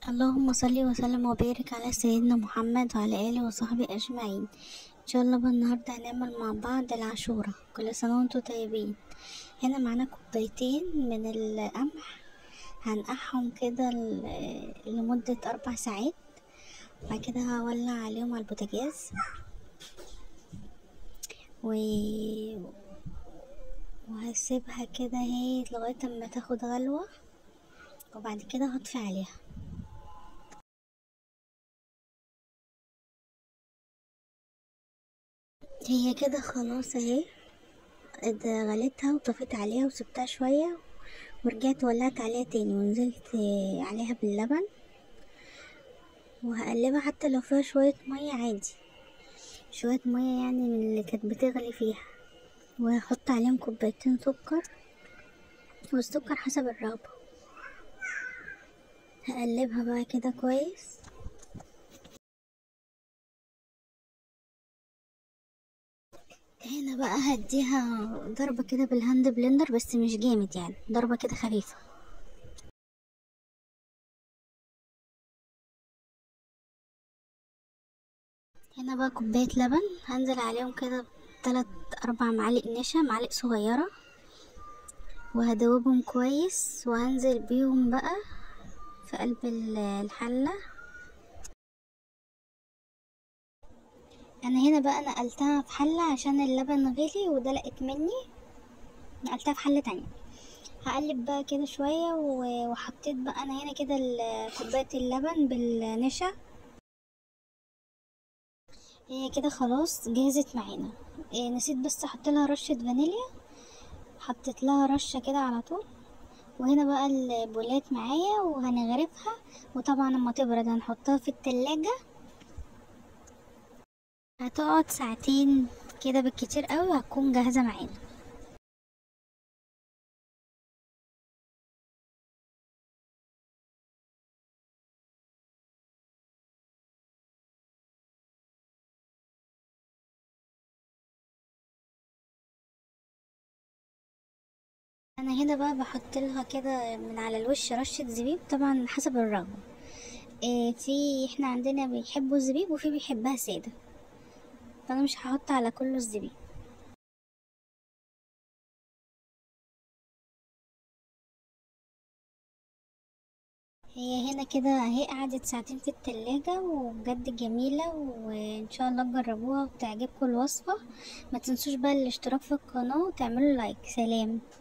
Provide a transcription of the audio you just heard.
اللهم صل وسلم وبارك على سيدنا محمد وعلى آله وصحبه أجمعين إن شاء الله بقى النهاردة هنعمل مع بعض العاشورة كل سنة وانتم طيبين هنا معانا كوبايتين من القمح هنقعهم كده ل- لمدة أربع ساعات بعد كده هولع عليهم على البوتاجاز و... وهسيبها كده اهي لغاية اما تاخد غلوة وبعد كده هطفي عليها هي كده خلاص اهي غليتها وطفيت عليها وسبتها شوية ورجعت ولعت عليها تاني ونزلت عليها باللبن وهقلبها حتى لو فيها شوية مية عادي شوية مية يعني من اللي كانت بتغلي فيها وهحط عليهم كوبايتين سكر والسكر حسب الرغبة هقلبها بقى كده كويس هنا بقى هديها ضربة كده بالهاند بلندر بس مش جامد يعني ضربة كده خفيفة هنا بقى كوباية لبن هنزل عليهم كده تلات أربع معالق نشا معالق صغيرة وهدوبهم كويس وهنزل بيهم بقى في قلب الحلة انا هنا بقى نقلتها في حلة عشان اللبن غلي ودلقت مني نقلتها في حلة تانية هقلب بقى كده شوية وحطيت بقى انا هنا كده كوباية اللبن بالنشا هي كده خلاص جهزت معانا إيه نسيت بس احط لها رشة فانيليا حطيت لها رشة كده على طول وهنا بقى البولات معايا وهنغرفها وطبعا لما تبرد هنحطها في التلاجة هتقعد ساعتين كده بالكتير قوي وهتكون جاهزة معانا انا هنا بقى بحط لها كده من على الوش رشة زبيب طبعا حسب الرغبة إيه في احنا عندنا بيحبوا الزبيب وفي بيحبها سادة فانا مش هحط على كله الزبيب هي هنا كده اهي قعدت ساعتين في التلاجة وبجد جميلة وان شاء الله تجربوها وتعجبكم الوصفة ما تنسوش بقى الاشتراك في القناة وتعملوا لايك سلام